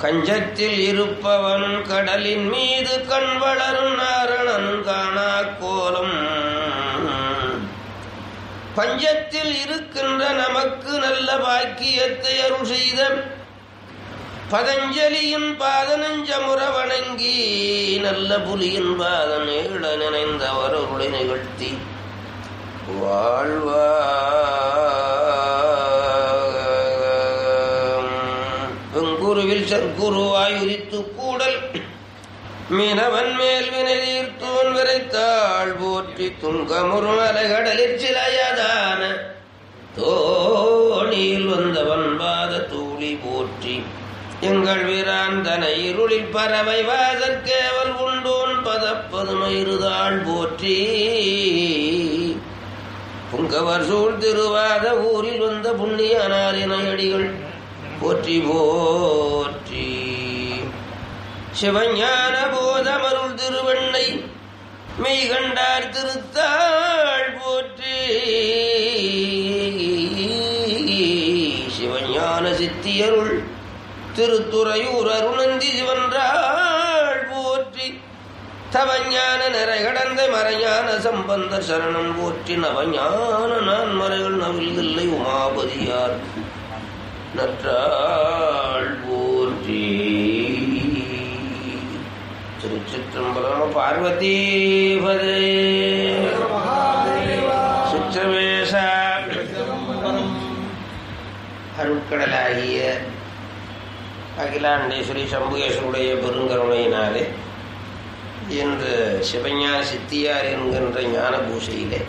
கஞ்சத்தில் இருப்பவன் கடலின் மீது கண் வளரும் நாரணன் காணா கோலம் பஞ்சத்தில் இருக்கின்ற நமக்கு நல்ல பாக்கியத்தை அருள் செய்த பதஞ்சலியின் பாதனஞ்சமுற வணங்கி நல்ல புலியின் பாதனேட நினைந்தவர் அருளை நிகழ்த்தி வாழ்வாம் வெங்குருவில் சற்குருவாய் உரித்து கூடல் மீனவன் மேல் வினைதீர்த்தோன் விரைத்தாள் போற்றி துங்கமுறு அலைகடலில் சிலையதான தோணியில் வந்தவன் பாத தூளி போற்றி எங்கள் வீராந்தனை இருளில் பறவை வாதற்கேவல் உண்டோன் பதப்பதுமயிருதாள் போற்றி புங்கவர் சூழ் திருவாத ஊரில் வந்த புண்ணியனாரின அடிகள் போற்றி போற்றி சிவஞான போதமருள் திருவண்ணை மெய் கண்டார் திருத்தாள் போற்றி சிவஞான சித்தியருள் திருத்துறையூர் அருணந்தி சிவன்றாள் போற்றி தவஞான நிறை கடந்த மறைஞான சம்பந்த சரணம் போற்றி நவஞான நான் மறைகள் நவில்தில்லை உமாபதியார் நற்றாள் போற்றி திருச்சிற்றம்பலம் பார்வதி பதே சுற்றவேஷ அருட்கடலாகிய அகிலாண்டேஸ்வரி சம்புகேஸ்வருடைய பெருங்கருணையினாலே இன்று சிவஞான சித்தியார் என்கின்ற ஞான பூசையிலே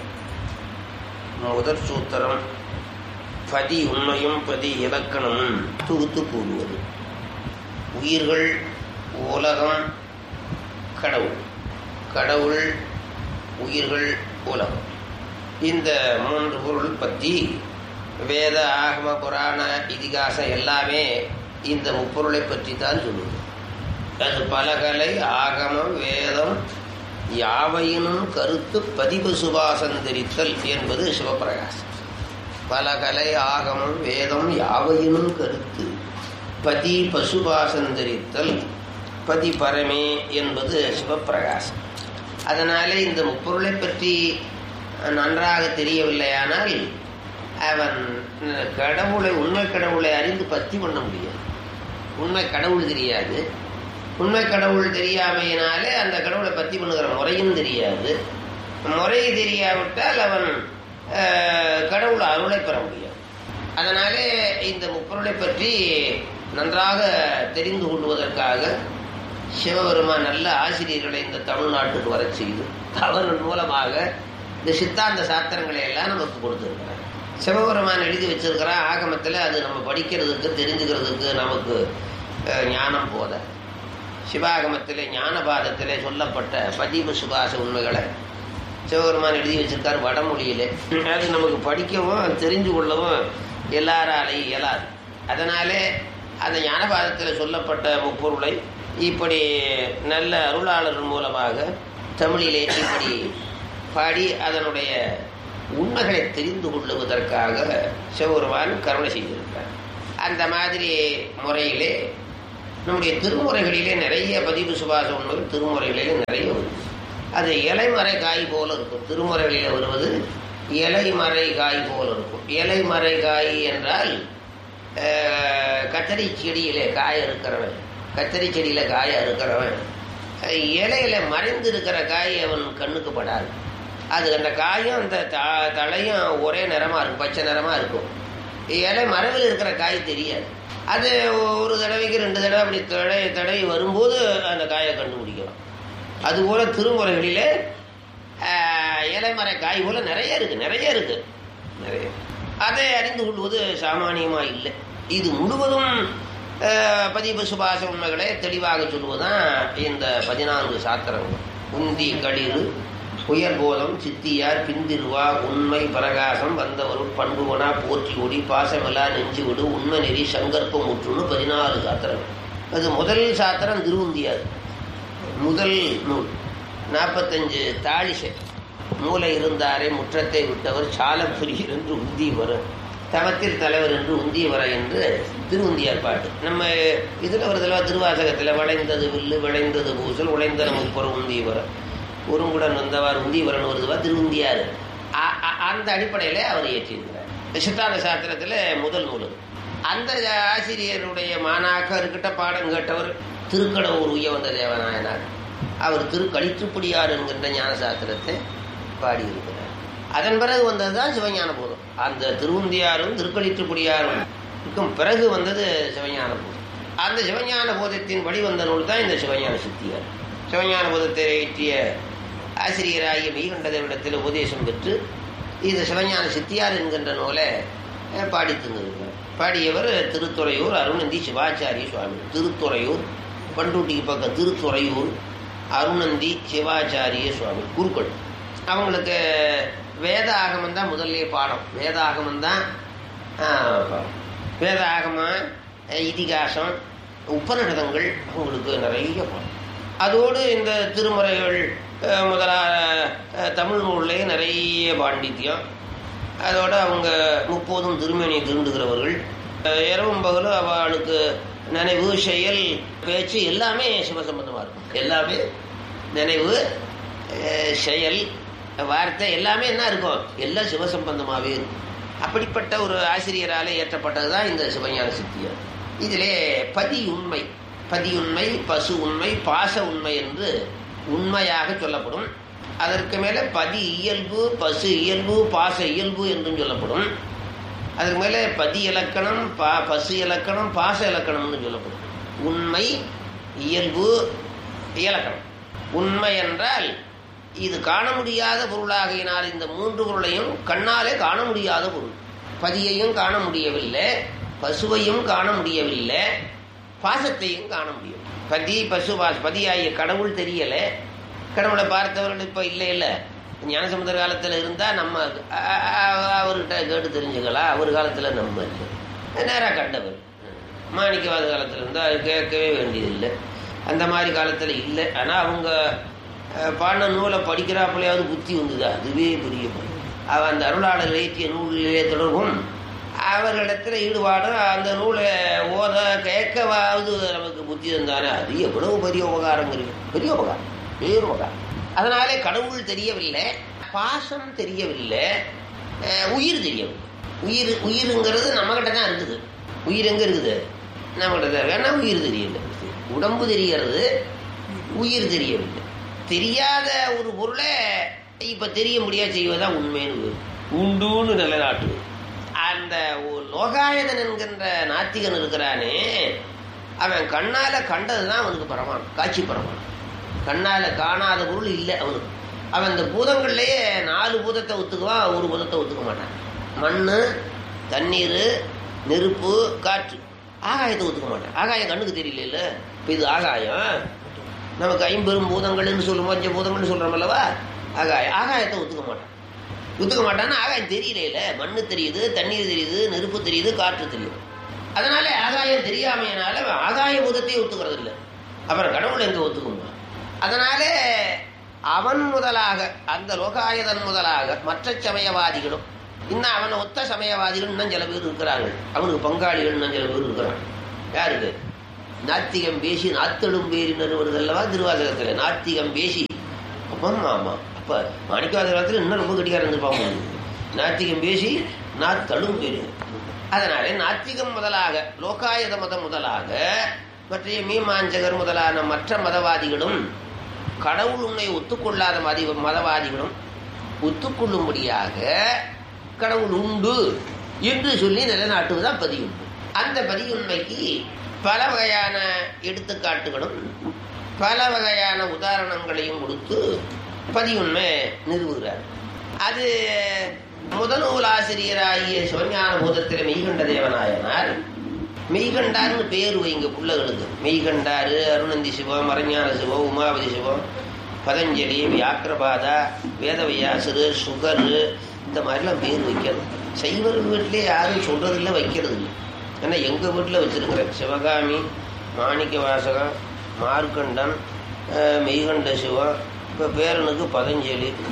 முதற் சூத்திரம் பதி உண்மையும் பதி இலக்கணமும் தொகுத்து கூறுவது உயிர்கள் உலகம் கடவுள் கடவுள் உயிர்கள் உலகம் இந்த மூன்று பொருள் பற்றி வேத ஆகம புராண இதிகாசம் எல்லாமே இந்த முப்பொருளை பற்றி தான் சொல்லுது அது பலகலை ஆகமம் வேதம் யாவையினும் கருத்து பதிவு சுபாசந்தரித்தல் என்பது சிவபிரகாசம் பலகலை ஆகமம் வேதம் யாவையினும் கருத்து பதி பசுபாசந்தரித்தல் பதி பரமே என்பது சிவப்பிரகாசம் அதனாலே இந்த முப்பொருளை பற்றி நன்றாக தெரியவில்லையானால் அவன் கடவுளை உண்மை கடவுளை அறிந்து பத்தி பண்ண முடியாது உண்மை கடவுள் தெரியாது உண்மை கடவுள் தெரியாமையினாலே அந்த கடவுளை பத்தி பண்ணுகிற முறையும் தெரியாது முறை தெரியாவிட்டால் அவன் கடவுள் அருளை பெற முடியாது அதனாலே இந்த முப்பொருளை பற்றி நன்றாக தெரிந்து கொள்வதற்காக சிவபெருமான் நல்ல ஆசிரியர்களை இந்த தமிழ்நாட்டுக்கு வர செய்து அவர்கள் மூலமாக இந்த சித்தாந்த சாத்திரங்களை எல்லாம் நமக்கு கொடுத்துருக்கிறார் சிவபெருமான் எழுதி வச்சிருக்கிறான் ஆகமத்தில் அது நம்ம படிக்கிறதுக்கு தெரிஞ்சுக்கிறதுக்கு நமக்கு ஞானம் போத சிவாகமத்தில் ஞானபாதத்தில் சொல்லப்பட்ட பதிவு சுபாச உண்மைகளை சிவபெருமான் எழுதி வச்சிருக்கார் வடமொழியிலே அது நமக்கு படிக்கவும் தெரிஞ்சு கொள்ளவும் எல்லாராலையும் இயலாது அதனாலே அந்த ஞானபாதத்தில் சொல்லப்பட்ட முப்பொருளை இப்படி நல்ல அருளாளர்கள் மூலமாக தமிழிலே இப்படி பாடி அதனுடைய உண்மைகளை தெரிந்து கொள்ளுவதற்காக சிவபெருமான் கருணை செய்திருக்கிறார் அந்த மாதிரி முறையிலே நம்முடைய திருமுறைகளிலே நிறைய பதிவு சுபாச உண்மைகள் திருமுறைகளிலே நிறைய வருது அது இலைமறை காய் போல இருக்கும் திருமுறைகளில் வருவது இலைமறை காய் போல இருக்கும் இலைமறை காய் என்றால் கத்தரி செடியிலே காய இருக்கிறவன் கத்தரி செடியில் காய இருக்கிறவன் இலையில மறைந்து இருக்கிற காய் அவன் கண்ணுக்கு படாது அது அந்த காயும் அந்த தலையும் ஒரே நிறமாக இருக்கும் பச்சை நிறமாக இருக்கும் இலை மரவில் இருக்கிற காய் தெரியாது அது ஒரு தடவைக்கு ரெண்டு தடவை அப்படி தடை தடை வரும்போது அந்த காயை கண்டுபிடிக்கலாம் அதுபோல திருமுறைகளிலே இலைமர காய் போல நிறைய இருக்கு நிறைய இருக்கு நிறைய அதை அறிந்து கொள்வது சாமானியமாக இல்லை இது முழுவதும் பதிவு சுபாச உண்மைகளை தெளிவாக சொல்வதுதான் இந்த பதினான்கு சாத்திரங்கள் உந்தி களிறு புயர்போதம் சித்தியார் பிந்திருவா உண்மை பிரகாசம் வந்தவரும் பண்புவனா போற்றி ஒடி பாசமெல்லா நெஞ்சு விடு உண்மை நெறி சங்கற்பம் முற்றுன்னு பதினாலு சாத்திரம் அது முதல் சாத்திரம் திருவுந்தியார் முதல் நூல் நாற்பத்தஞ்சு தாளிசை மூளை இருந்தாரே முற்றத்தை விட்டவர் சாலப்பிரியர் என்று உந்தி வரும் தவத்தில் தலைவர் என்று உந்தியவர என்று திருவுந்தியார் பாட்டு நம்ம இதில் வருதல்வா திருவாசகத்தில் வளைந்தது வில்லு விளைந்தது பூசல் உழைந்தன முப்புறம் உந்தியவர ஒருங்குடன் வந்தவார் உந்தியவரன் வருதுவா திருவுந்தியார் அ- அ- அந்த அடிப்படையில் அவர் இயற்றியிருக்கிறார் சித்தாந்த சாஸ்திரத்தில் முதல் நூல் அந்த ஆசிரியருடைய மாணாக்கர்கிட்ட பாடம் கேட்டவர் திருக்கடவுர் உய்ய வந்த தேவநாயனார் அவர் திருக்களிற்றுப்படியார் என்கின்ற ஞான சாஸ்திரத்தை பாடியிருக்கிறார் அதன் பிறகு வந்தது தான் சிவஞான போதம் அந்த திருவுந்தியாரும் திருக்களிற்றுப்படியாரும் இருக்கும் பிறகு வந்தது சிவஞான போதம் அந்த சிவஞான போதத்தின் படி வந்த நூல் தான் இந்த சிவஞான சித்தியார் சிவஞான போதத்தை இயற்றிய ஆசிரியராகிய மெய்கண்டதேவனிடத்தில் உபதேசம் பெற்று இது சிவஞான சித்தியார் என்கின்ற நூலை அஹ், பாடி தந்திருக்கிறார் பாடியவர் திருத்துறையூர் அருணந்தி சிவாச்சாரிய சுவாமி திருத்துறையூர் பண்டூட்டிக்கு பக்கம் திருத்துறையூர் அருணந்தி சிவாச்சாரிய சுவாமி குருக்கள் அவங்களுக்கு வேத ஆகமம் தான் முதல்ல பாடம் வேத ஆகமம் தான் பாடம் வேத ஆகமம் அஹ், இதிகாசம் உபநிடதங்கள் அவங்களுக்கு நிறைய பாடம் அதோடு இந்த திருமுறைகள் அஹ், முதலான அஹ், தமிழ் நூல்லையே நிறைய பாண்டித்யம் அதோட அவங்க முப்போதும் திருமணியை திருண்டுகிறவர்கள் அஹ், இரவும் பகலும் அவளுக்கு நினைவு செயல் பேச்சு எல்லாமே சிவசம்பந்தமாக இருக்கும் எல்லாமே நினைவு அஹ், செயல் வார்த்தை எல்லாமே என்ன இருக்கும் எல்லாம் சிவசம்பந்தமாகவே இருக்கும் அப்படிப்பட்ட ஒரு ஆசிரியரால் இயற்றப்பட்டது தான் இந்த சிவஞான சித்தியார் இதிலே பதி உண்மை பதி உண்மை பசு உண்மை பாச உண்மை என்று உண்மையாக சொல்லப்படும் அதற்கு மேலே பதி இயல்பு பசு இயல்பு பாச இயல்பு என்றும் சொல்லப்படும் அதுக்கு மேலே பதி இலக்கணம் பா பசு இலக்கணம் பாச இலக்கணம்னு சொல்லப்படும் உண்மை இயல்பு இலக்கணம் உண்மை என்றால் இது காண முடியாத பொருளாகினால் இந்த மூன்று பொருளையும் கண்ணாலே காண முடியாத பொருள் பதியையும் காண முடியவில்லை பசுவையும் காண முடியவில்லை பாசத்தையும் காண முடியும் பதி பசு பாச பதியாகிய கடவுள் தெரியல கடவுளை பார்த்தவர்கள் இப்போ இல்லை இல்லை ஞானசமுதர் காலத்தில் இருந்தால் நம்ம அ- அ- அவர்கிட்ட கேட்டு தெரிஞ்சுக்கலாம் அவர் காலத்தில் நம்ம இல்லை நேராக கண்டவர் மாணிக்கவாத காலத்தில் இருந்தால் கேட்கவே வேண்டியதில்லை அந்த மாதிரி காலத்தில் இல்லை ஆனால் அவங்க அஹ், பாடின நூலை படிக்கிறாப்புலையாவது புத்தி வந்தது அதுவே பெரிய பணி. அவன் அந்த அருளாளர் இயற்றிய நூலிலே தொடர்பும் அவர்களிடத்தில் ஈடுபாடும் அந்த நூலை ஓத கேட்கவாவது நமக்கு புத்தி தந்தானே அது எவ்வளவு பெரிய உபகாரங்கிறது பெரிய உபகாரம் பெரிய உபகாரம் அதனாலே கடவுள் தெரியவில்லை பாசம் தெரியவில்லை அஹ், உயிர் தெரியவில்லை உயிர் உயிருங்கிறது நம்மகிட்ட தான் இருக்குது உயிர் எங்கே இருக்குது நம்மகிட்ட தான் வேணா உயிர் தெரியல உடம்பு தெரிகிறது உயிர் தெரியவில்லை தெரியாத ஒரு பொருளை இப்ப தெரிய முடியாது செய்வதுதான் உண்மைன்னு உண்டுன்னு நிலைநாட்டுவது அந்த ஒரு லோகாயதன் என்கின்ற நாத்திகன் இருக்கிறானே அவன் கண்ணால கண்டதுதான் அவனுக்கு பரமான் காட்சி பரமான் கண்ணால காணாத பொருள் இல்லை அவனுக்கு அவன் இந்த பூதங்கள்லயே நாலு பூதத்தை ஒத்துக்குவான் ஒரு பூதத்தை ஒத்துக்க மாட்டான் மண்ணு தண்ணீர் நெருப்பு காற்று ஆகாயத்தை ஒத்துக்க மாட்டான் ஆகாயம் கண்ணுக்கு தெரியல இப்போ இது ஆகாயம் நமக்கு ஐம்பெரும் பூதங்கள்னு சொல்லுவோம் பஞ்ச பூதங்கள்னு சொல்றோம் அல்லவா ஆகாயம் ஆகாயத்தை ஒத்துக்க மாட்டான் ஒத்துக்க மாட்டான்னா ஆகாயம் தெரியல மண்ணு தெரியுது தண்ணீர் தெரியுது நெருப்பு தெரியுது காற்று தெரியுது அதனால ஆகாயம் தெரியாமையனால அவன் ஆகாய பூதத்தையே ஒத்துக்கிறது இல்லை அப்புறம் கடவுள் எங்க ஒத்துக்குமா அதனால அவன் முதலாக அந்த லோகாயதன் முதலாக மற்ற சமயவாதிகளும் இன்னும் அவனை ஒத்த சமயவாதிகள் இன்னும் சில பேர் இருக்கிறாங்க அவனுக்கு பங்காளிகள் இன்னும் சில பேர் இருக்கிறாங்க யாருக்கு நாத்திகம் பேசி நாத்தெழும் பேரினர் வருது அல்லவா திருவாசகத்தில் நாத்திகம் பேசி ஆமாம் ஆமாம் அப்போ மாணிக்கவாத காலத்தில் இன்னும் ரொம்ப கட்டிக்கார இருந்திருப்பாங்க நாத்திகம் பேசி நாத்தழும் பேரு அதனால நாத்திகம் முதலாக லோகாயத மதம் முதலாக மற்ற மீமாஞ்சகர் முதலான மற்ற மதவாதிகளும் கடவுள் உண்மை ஒத்துக்கொள்ளாத மதி மதவாதிகளும் ஒத்துக்கொள்ளும்படியாக கடவுள் உண்டு என்று சொல்லி நிலைநாட்டுவதுதான் பதியுண்டு அந்த பதியுண்மைக்கு பல வகையான எடுத்துக்காட்டுகளும் பல வகையான உதாரணங்களையும் கொடுத்து பதியுண்மை நிறுவுகிறார் அது முதல் நூலாசிரியராகிய சிவஞான பூதத்தில் மெய்கண்ட தேவநாயனார் மெய்கண்டார்னு பேர் வைங்க பிள்ளைகளுக்கு மெய்கண்டாரு அருணந்தி சிவம் மரஞான சிவம் உமாவதி சிவம் பதஞ்சலி வியாக்கிரபாதா வேதவியாசரு சுகரு இந்த மாதிரிலாம் பேர் வைக்கணும் சைவர்கள் வீட்டிலே யாரும் சொல்றதில்லை வைக்கிறது இல்லை ஏன்னா எங்கள் வீட்டில் வச்சிருக்கிறேன் சிவகாமி மாணிக்க வாசகம் மார்க்கண்டன் அஹ், மெய்கண்ட சிவம் இப்போ பேரனுக்கு பதஞ்சலி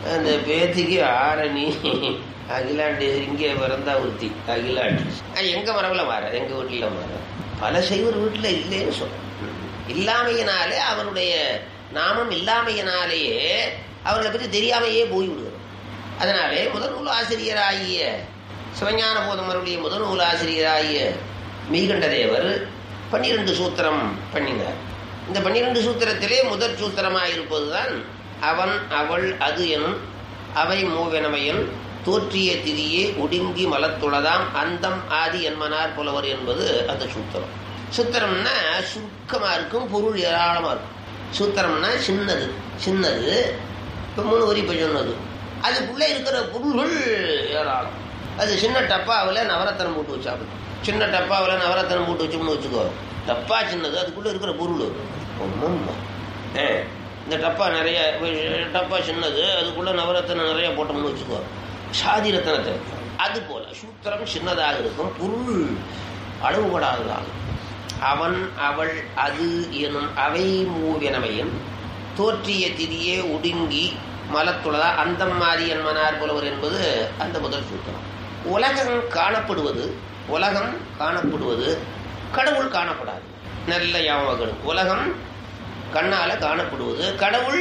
அந்த பேத்திக்கு ஆரணி அகிலாண்டேஸ்வரி இங்கே பிறந்தா ஒருத்தி அகிலாண்டேஸ்வரி அது எங்க மரபில் மாற எங்க வீட்டில் மாற பல செய்வர் வீட்டில் இல்லைன்னு சொல்றேன் இல்லாமையினாலே அவனுடைய நாமம் இல்லாமையினாலேயே அவர்களை பற்றி தெரியாமையே போய்விடுகிறோம் அதனாலே முதல் நூல் ஆசிரியராகிய சிவஞான போதமருடைய முதல் நூல் ஆசிரியராகிய மெய்கண்ட தேவர் பன்னிரண்டு சூத்திரம் பண்ணினார் இந்த பன்னிரண்டு சூத்திரத்திலே முதற் சூத்திரமாக இருப்பதுதான் அவன் அவள் அது எனும் அவை மூவெனமையன் தோற்றிய திரியே ஒடுங்கி மலத்துளதாம் அந்தம் ஆதி என்மனார் புலவர் என்பது அந்த சூத்திரம் சூத்திரம்னா சுருக்கமா இருக்கும் பொருள் ஏராளமா இருக்கும் சூத்திரம்னா சின்னது சின்னது இப்போ மூணு வரி இப்போ சொன்னது அதுக்குள்ளே இருக்கிற பொருள்கள் ஏராளம் அது சின்ன டப்பாவில் நவரத்தனம் போட்டு வச்சாப்பு சின்ன டப்பாவில் நவரத்தனம் போட்டு வச்சோம்னு வச்சுக்கோ டப்பா சின்னது அதுக்குள்ளே இருக்கிற பொருள் ஒன்றும் இந்த டப்பா நிறைய டப்பா சின்னது அதுக்குள்ளே நவரத்தனம் நிறைய போட்டோம்னு வச்சுக்கோ சாதி ரத்தனத்தை அது போல சூத்திரம் சின்னதாக இருக்கும் பொருள் அளவுபடாததாக அவன் அவள் அது எனும் அவை மூவெனவையும் தோற்றிய திதியே ஒடுங்கி மலத்துளதா அந்தம் மாறி என்மனார் புலவர் என்பது அந்த முதல் சூத்திரம் உலகம் காணப்படுவது உலகம் காணப்படுவது கடவுள் காணப்படாது நல்ல யாமகளும் உலகம் கண்ணால காணப்படுவது கடவுள்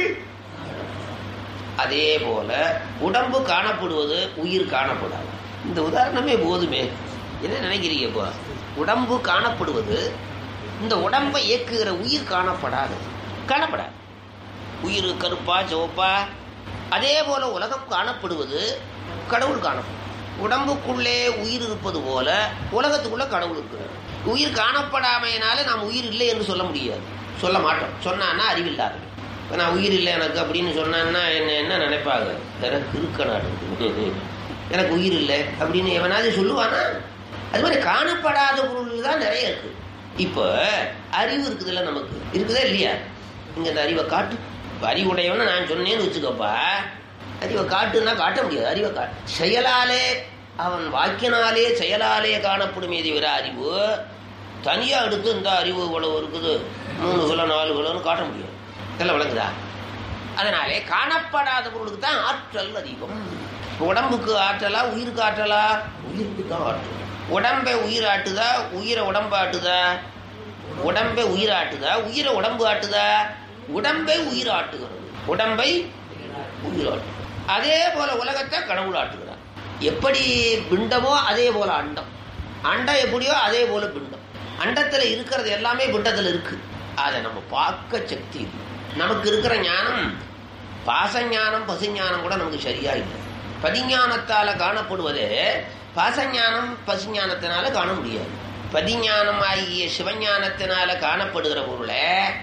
அதே போல உடம்பு காணப்படுவது உயிர் காணப்படாது இந்த உதாரணமே போதுமே என்ன நினைக்கிறீங்க இப்போ உடம்பு காணப்படுவது இந்த உடம்பை இயக்குகிற உயிர் காணப்படாது காணப்படாது உயிர் கருப்பா சிவப்பா அதே போல உலகம் காணப்படுவது கடவுள் காணப்படும் உடம்புக்குள்ளே உயிர் இருப்பது போல உலகத்துக்குள்ள கடவுள் இருக்கிறார் உயிர் காணப்படாமையினால நாம் உயிர் இல்லை என்று சொல்ல முடியாது சொல்ல மாட்டோம் சொன்னான்னா அறிவில்லாத இப்போ நான் உயிர் இல்லை எனக்கு அப்படின்னு சொன்னான்னா என்ன என்ன நினைப்பாங்க எனக்கு இருக்க நாடு எனக்கு உயிர் இல்லை அப்படின்னு எவனாவது சொல்லுவானா அது மாதிரி காணப்படாத பொருள் தான் நிறைய இருக்கு இப்போ அறிவு இருக்குதுல்ல நமக்கு இருக்குதா இல்லையா இங்க இந்த அறிவை காட்டு இப்போ அறிவுடையவன நான் சொன்னேன்னு வச்சுக்கப்பா அறிவை காட்டுன்னா காட்ட முடியாது அறிவை காட்டு செயலாலே அவன் வாக்கினாலே செயலாலே காணப்படுமே தவிர அறிவு தனியா எடுத்து இந்த அறிவு இவ்வளவு இருக்குது மூணு கிலோ நாலு கிலோன்னு காட்ட முடியாது இதெல்லாம் விளங்குதா அதனாலே காணப்படாத பொருளுக்கு தான் ஆற்றல் அதிகம் உடம்புக்கு ஆற்றலா உயிருக்கு ஆற்றலா உயிருக்கு தான் ஆற்றல் உடம்பை உயிர் ஆட்டுதா உயிரை உடம்பு ஆட்டுதா உடம்பை உயிர் ஆட்டுதா உயிரை உடம்பு ஆட்டுதா உடம்பை உயிர் ஆட்டுகிறது உடம்பை உயிர் ஆட்டு அதே போல உலகத்தை கடவுள் ஆட்டுகிறார் எப்படி பிண்டமோ அதே போல அண்டம் அண்டம் எப்படியோ அதே போல பிண்டம் அண்டத்துல இருக்கிறது எல்லாமே பிண்டத்துல இருக்கு அதை நம்ம பார்க்க சக்தி இல்லை நமக்கு இருக்கிற ஞானம் பாசஞானம் பசுஞானம் கூட நமக்கு சரியா இல்லை பதிஞானத்தால காணப்படுவதே பாசஞானம் பசுஞானத்தினால காண முடியாது பதிஞானம் ஆகிய சிவஞானத்தினால காணப்படுகிற பொருளை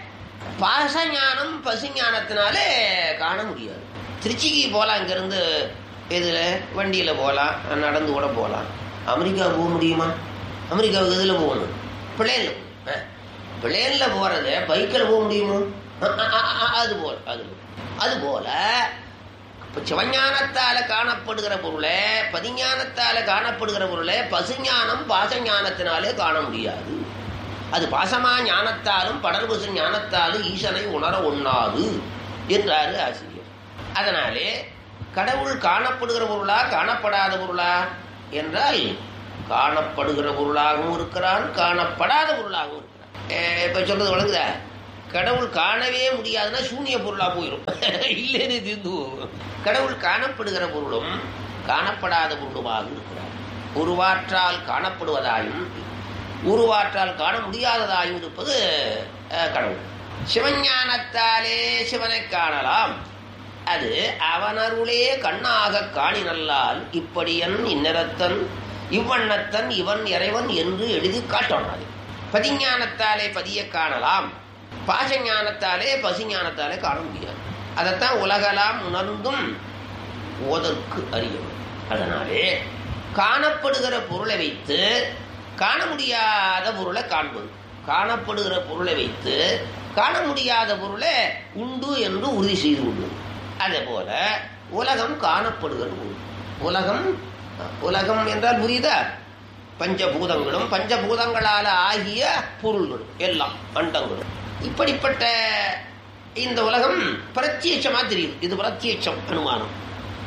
பாசஞானம் பசுஞானத்தினால காண முடியாது திருச்சிக்கு போகலாம் இங்கிருந்து இதில் வண்டியில் போகலாம் நடந்து கூட போகலாம் அமெரிக்கா போக முடியுமா அமெரிக்காவுக்கு இதில் போகணும் பிளேனில் பிளேனில் போகிறது பைக்கில் போக முடியுமா அது போல அது அது போல இப்போ சிவஞானத்தால காணப்படுகிற பொருளை பதிஞானத்தால காணப்படுகிற பொருளை பசுஞானம் பாசஞானத்தினாலே காண முடியாது அது பாசமா ஞானத்தாலும் படர்பசு ஞானத்தாலும் ஈசனை உணர ஒண்ணாது என்றாரு ஆசிரியர் அதனாலே கடவுள் காணப்படுகிற பொருளா காணப்படாத பொருளா என்றால் காணப்படுகிற பொருளாகவும் இருக்கிறான் காணப்படாத பொருளாகவும் இருக்கிறான் இப்ப சொல்றது வழங்குதா கடவுள் காணவே முடியாதுன்னா சூன்ய பொருளா போயிடும் இல்லைன்னு தீர்ந்து கடவுள் காணப்படுகிற பொருளும் காணப்படாத பொருளுமாக இருக்கிறார் உருவாற்றால் காணப்படுவதாயும் உருவாற்றால் காண முடியாததாயும் இருப்பது கடவுள் சிவஞானத்தாலே சிவனை காணலாம் அது அவனருளே கண்ணாக காணினல்லால் இப்படியன் இந்நிறத்தன் இவ்வண்ணத்தன் இவன் இறைவன் என்று எழுதி காட்டொண்ணாது பதிஞானத்தாலே பதிய காணலாம் பாசஞானத்தாலே பசுஞானத்தாலே காண முடியாது அதைத்தான் உலகலாம் உணர்ந்தும் ஓதற்கு அறியவும் அதனாலே காணப்படுகிற பொருளை வைத்து காண முடியாத பொருளை காண்பது காணப்படுகிற பொருளை வைத்து காண முடியாத பொருளை உண்டு என்று உறுதி செய்து கொள்வது அதே போல உலகம் காணப்படுகிற பொருள் உலகம் உலகம் என்றால் புரியுதா பஞ்சபூதங்களும் பஞ்சபூதங்களால ஆகிய பொருள்களும் எல்லாம் அண்டங்களும் இப்படிப்பட்ட இந்த உலகம் பிரத்யட்சமா தெரியுது இது பிரத்யட்சம் அனுமானம்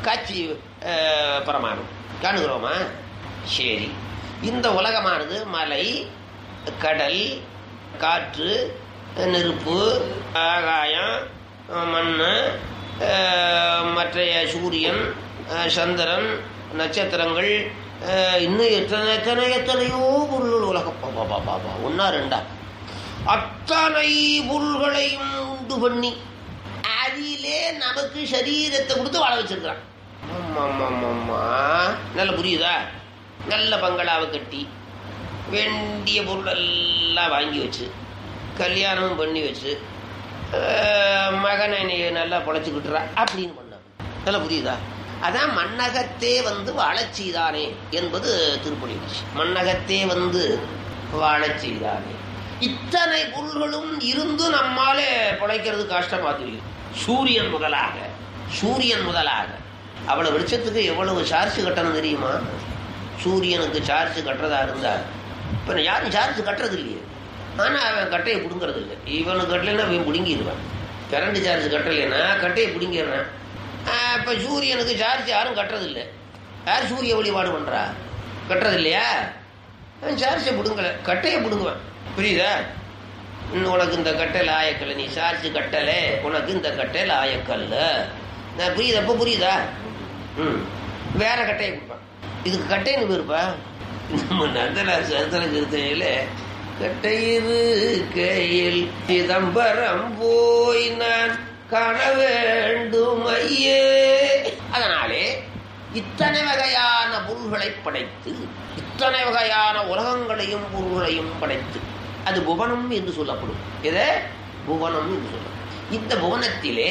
காட்சி அஹ், பிரமாணம் காணுகிறோமா சரி இந்த உலகமானது மலை கடல் காற்று நெருப்பு ஆகாயம் மண் மற்றைய சூரியன் அஹ், சந்திரன் நட்சத்திரங்கள் அஹ், இன்னும் எத்தனை எத்தனை எத்தனையோ பொருள்கள் உலகம் பாபா பாபா பாபா ஒன்றா ரெண்டா அத்தனை பொருள்களையும் உண்டு பண்ணி அதிலே நமக்கு சரீரத்தை கொடுத்து வாழ வச்சிருக்கிறான் ஆமா, ஆமா, ஆமா, ஆமா. நல்ல புரியுதா நல்ல பங்களாவை கட்டி வேண்டிய பொருள் எல்லாம் வாங்கி வச்சு கல்யாணமும் பண்ணி வச்சு அஹ், மகனை நீ நல்லா பொழைச்சிக்கிட்டுறா அப்படின்னு பண்ண நல்லா புரியுதா அதான் மண்ணகத்தே வந்து வாழச் செய்தானே என்பது திருப்பணி மண்ணகத்தே வந்து வாழச் செய்தானே இத்தனை பொருள்களும் இருந்து நம்மாலே பிழைக்கிறது கஷ்டமா தெரியும் சூரியன் முதலாக சூரியன் முதலாக அவ்வளவு வெளிச்சத்துக்கு எவ்வளவு சார்ஜ் கட்டணும் தெரியுமா சூரியனுக்கு சார்ஜ் கட்டுறதா இருந்தா இப்ப யாரும் சார்ஜ் கட்டுறது இல்லையே ஆனா அவன் கட்டையை பிடுங்கிறது இல்லை இவனுக்கு கட்டலைன்னா இவன் பிடுங்கிடுவான் கரண்ட் சார்ஜ் கட்டலைன்னா கட்டையை பிடுங்கிடுறான் ஆஹ் இப்ப சூரியனுக்கு சார்ஜ் யாரும் கட்டுறது இல்லை யார் சூரிய வழிபாடு பண்றா கட்டுறது இல்லையா அவன் சார்ஜை பிடுங்கல கட்டையை பிடுங்குவான் புரியுதா இன்னும் உனக்கு இந்த கட்டையில் ஆயக்கல்ல நீ சார்ஜ் கட்டலை உனக்கு இந்த கட்டையில் ஆயக்கல்ல நான் புரியுதா அப்போ புரியுதா ம் வேற கட்டையை கொடுப்பான் இதுக்கு கட்டைன்னு பேருப்பா நம்ம நந்தனார் சந்திர கிருத்தையில கட்டையிரு கையில் சிதம்பரம் போய் நான் காண வேண்டும் ஐயே அதனாலே இத்தனை வகையான பொருள்களை படைத்து இத்தனை வகையான உலகங்களையும் பொருள்களையும் படைத்து அது புவனம் என்று சொல்லப்படும் எது புவனம் என்று சொல்லப்படும் இந்த புவனத்திலே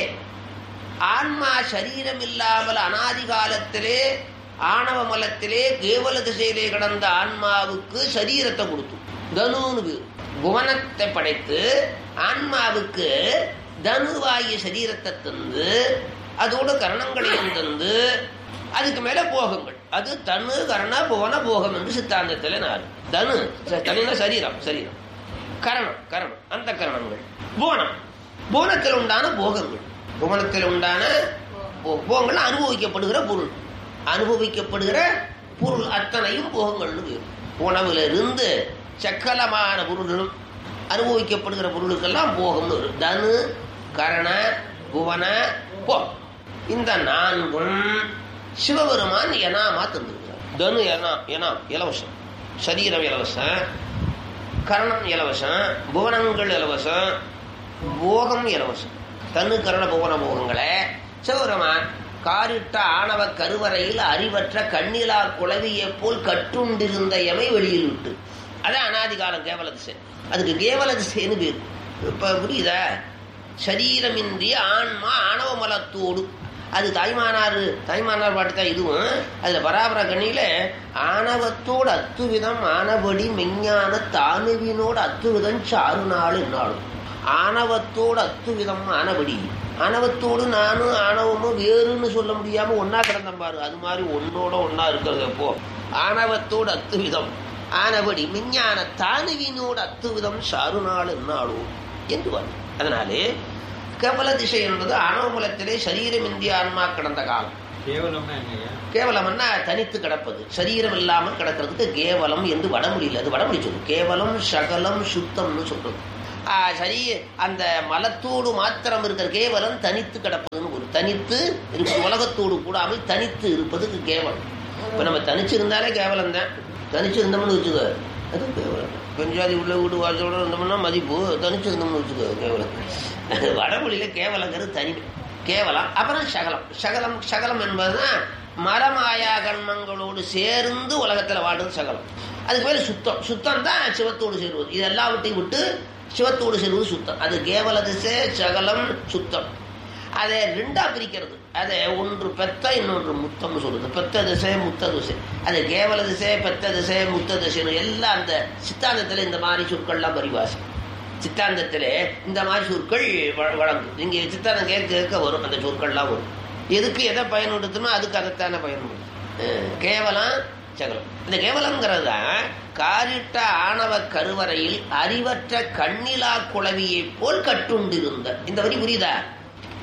ஆன்மா சரீரம் இல்லாமல் அனாதி காலத்திலே ஆணவ மலத்திலே கேவல திசையிலே கடந்த ஆன்மாவுக்கு சரீரத்தை கொடுத்து தனுன்னு பேரு புவனத்தை படைத்து ஆன்மாவுக்கு தனுவாகிய சரீரத்தை தந்து அதோட கரணங்களையும் தந்து அதுக்கு மேல போகங்கள் அது தனு கரண புவன போகம் என்று சித்தாந்தத்தில் நாலு தனு தனின சரீரம் சரீரம் கரணம் கரணம் அந்த கரணங்கள் புவனம் புவனத்தில் உண்டான போகங்கள் புவனத்தில் உண்டான போ- போகங்கள் அனுபவிக்கப்படுகிற பொருள் அனுபவிக்கப்படுகிற பொருள் அத்தனையும் போகங்கள்னு பேர் உணவுல இருந்து சக்கலமான பொருள்களும் அனுபவிக்கப்படுகிற பொருளுக்கெல்லாம் போகம்னு வரும் தனு கரண புவன போ இந்த நான்கும் சிவபெருமான் எனாமா தந்திருக்கிறார் தனு எனா எனா இலவசம் சரீரம் இலவசம் கரணம் இலவசம் புவனங்கள் இலவசம் போகம் இலவசம் தன்னு கரண புவன போகங்களை சிவபெருமான் காரிட்ட ஆணவ கருவறையில் அறிவற்ற கண்ணிலா குளவியை போல் கட்டுண்டிருந்த எமை வெளியில் விட்டு அதான் அனாதி காலம் கேவல திசை அதுக்கு கேவல திசைன்னு பேர் இப்ப புரியுதா சரீரமின்றி ஆன்மா ஆணவ மலத்தோடு அது தாய்மானார் தாய்மானார் பாட்டு தான் இதுவும் அதுல பராபர கண்ணியில ஆணவத்தோடு அத்துவிதம் ஆனபடி மெஞ்ஞான தானுவினோடு அத்துவிதம் சாறு நாள் என்னாலும் ஆணவத்தோடு அத்துவிதம் ஆனபடி ஆணவத்தோடு நானும் ஆணவமும் வேறுன்னு சொல்ல முடியாம ஒன்னா கிடந்தம் பாரு அது மாதிரி ஒன்னோட ஒன்னா இருக்கிறது அப்போ ஆணவத்தோடு அத்துவிதம் ஆனபடி விஞ்ஞான தானுவினோடு அத்துவிதம் சாறு நாள் என்னாலும் என்று வரும் அதனாலே கபல திசை என்பது அனோமலத்திலே சரீரம் இந்திய ஆன்மா கிடந்த காலம் கேவலம்னா என்னையா கேவலம்னா தனித்து கிடப்பது சரீரம் இல்லாமல் கிடக்கிறதுக்கு கேவலம் என்று வடமொழியில் அது வடமொழி சொல்லு கேவலம் சகலம் சுத்தம்னு சொல்றது ஆ, சரி அந்த மலத்தோடு மாத்திரம் இருக்கிற கேவலம் தனித்து கிடப்பதுன்னு ஒரு தனித்து இருக்கு உலகத்தோடு கூடாமல் தனித்து இருப்பதுக்கு கேவலம் இப்ப நம்ம தனிச்சு இருந்தாலே கேவலம் தான் தனிச்சு இருந்தோம்னு வச்சுக்கோ அது கேவலம் பெஞ்சாதி உள்ள வீடு வாசோட இருந்தோம்னா மதிப்பு தனிச்சு இருந்தோம்னு வச்சுக்கோ கேவலம் வடமொழியில கேவலங்கிறது தனி கேவலம் அப்புறம் சகலம் சகலம் சகலம் என்பதுதான் மரமாயா கண்மங்களோடு சேர்ந்து உலகத்துல வாழ்றது சகலம் அதுக்கு பேர் சுத்தம் சுத்தம் தான் சிவத்தோடு சேருவது இது எல்லாவற்றையும் விட்டு சிவத்தோடு சேருவது சுத்தம் அது கேவல திசை சகலம் சுத்தம் அதை ரெண்டா பிரிக்கிறது அதை ஒன்று பெத்த இன்னொன்று முத்தம்னு சொல்றது பெத்த திசை முத்த திசை அது கேவல திசை பெத்த திசை முத்த திசைன்னு எல்லாம் அந்த சித்தாந்தத்துல இந்த மாதிரி சொற்கள்லாம் பரிவாசி சித்தாந்தத்திலே இந்த மாதிரி சொற்கள் வ- வழங்கும் இங்க சித்தாந்தம் கேட்க கேட்க வரும் அந்த சொற்கள்லாம் வரும் எதுக்கு எதை பயன்படுத்தணுமோ அதுக்கு அதைத்தானே பயன்படுத்தும் அஹ் கேவலம் சகலம் இந்த கேவலங்கிறது தான் காரிட்ட ஆணவ கருவறையில் அறிவற்ற கண்ணிலா குளவியை போல் கட்டுண்டிருந்த இந்த வரி புரியுதா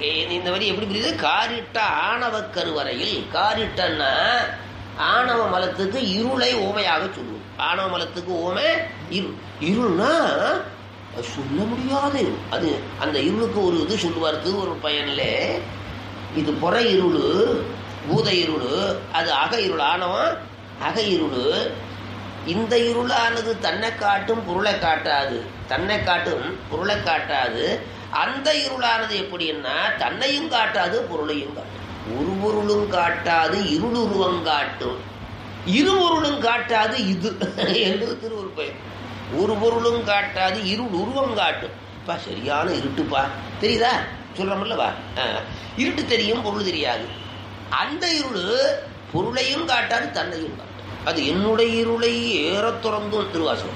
ஏ- இந்த வரி எப்படி புரியுது காரிட்ட ஆணவ கருவறையில் காரிட்டன்னா ஆணவ மலத்துக்கு இருளை ஓமையாக சொல்லுவோம் ஆணவ மலத்துக்கு ஓமை இருள் இருள்னா அது சொல்ல முடியாத இருள் அது அந்த இருளுக்கு ஒரு இது சொல்லுவார் ஒரு பயன்ல இது புற இருள் பூத இருள் அது அக இருள் ஆணவம் அக இருள் இந்த இருளானது தன்னை காட்டும் பொருளை காட்டாது தன்னை காட்டும் பொருளை காட்டாது அந்த இருளானது எப்படின்னா தன்னையும் காட்டாது பொருளையும் காட்டும் ஒரு பொருளும் காட்டாது இருளுருவம் காட்டும் இருபொருளும் காட்டாது இது என்று திருவருள் பெயர் ஒரு பொருளும் காட்டாது இருள் உருவம் காட்டும் பா சரியான இருட்டுப்பா தெரியுதா சொல்றோம்லவா ஆ. இருட்டு தெரியும் பொருள் தெரியாது அந்த இருள் பொருளையும் காட்டாது தன்னையும் காட்டும் அது என்னுடைய இருளை ஏறத் துறந்தும் திருவாசகம்